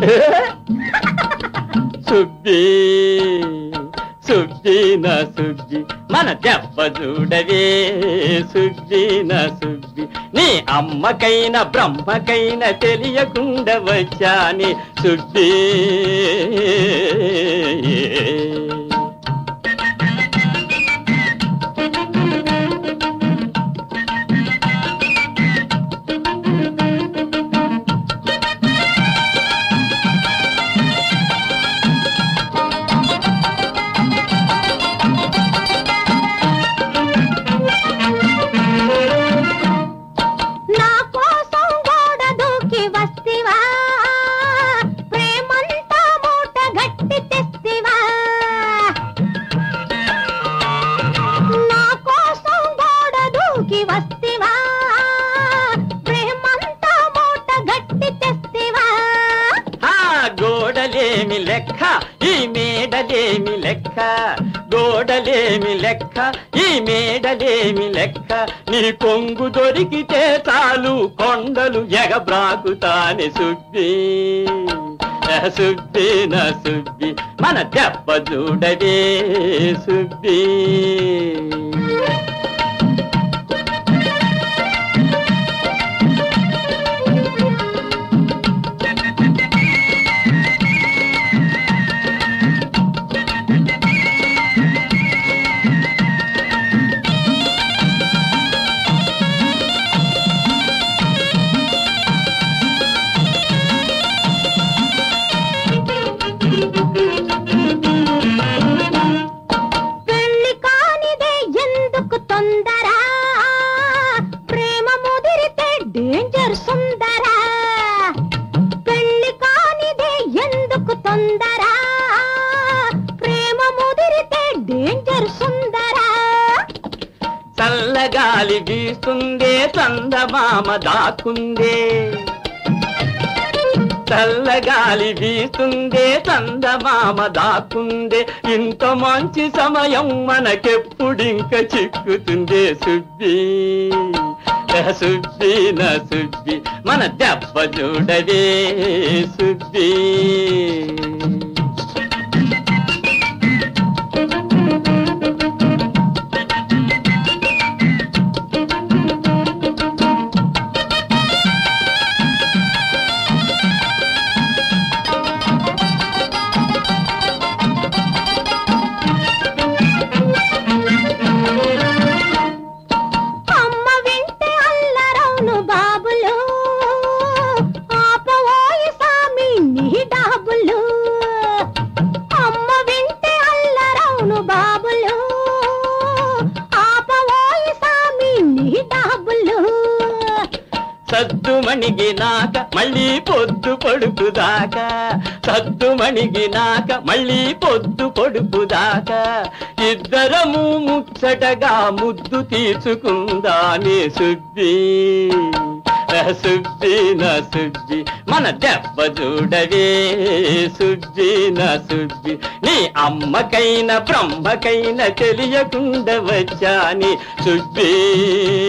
సుబ్బి సుబ్బి నా సుబ్బి మన దెబ్బ చూడవే సుబ్బి నా సుబ్బి నీ అమ్మకైన బ్రహ్మకైన తెలియకుండా వచ్చాని సుబ్బి నా కోసం గోడ దూకి వస్తివా ప్రేమంతా మూట గట్టి తెస్తివా నా కోసం గోడ దూకి వస్తివా ప్రేమంతా మూట గట్టి తెస్తివా ఆ గోడలేమి లెక్క ఈ మేడలేమి లెక్క గోడలేమి లెక్క ఈ మేడలేమి లెక్క నీ కొంగు దొరికితే చాలు కొండలు ఎగబ్రాకుతాని సుబ్బి ఆ సుబ్బి నా సుబ్బి మన దెబ్బ చూడవే సుబ్బి పెళ్లి కానిదే ఎందుకు తొందర ప్రేమ ముదిరితే డేంజర్ సుందర పెళ్లి కానిదే ఎందుకు తొందర ప్రేమ ముదిరితే డేంజర్ సుందర చల్లగాలి వీస్తుందే చందమామ దాకుందే చల్లగాలి వీస్తుందే చందమామ దాకుందే ఇంత మంచి సమయం మనకెప్పుడింక చిక్కుతుందే సుబ్బి ఏ సుబ్బి నా సుబ్బి మన దెబ్బ చూడవే సుబ్బి అమ్మ వింటే అల్లరవును బాబులు ఆపవోయి సామి నీ డాబులు అమ్మ వింటే అల్లరవును బాబులు ఆపవోయి సామి నీ డాబులు సద్దు మణిగినాక మళ్ళీ పొద్దు పొడుపుదాకా సద్దు మణిగినాక మళ్ళీ పొద్దు పొడుపుదాకా ఇద్దరము ముచ్చటగా ముద్దు తీసుకుందానే సుబ్బి ఆ సుబ్బి నా సుబ్బి మన దెబ్బ చూడవే సుబ్బి నా సుబ్బి నీ అమ్మకైన బ్రహ్మకైన తెలియకుండా వచ్చాని సుబ్బి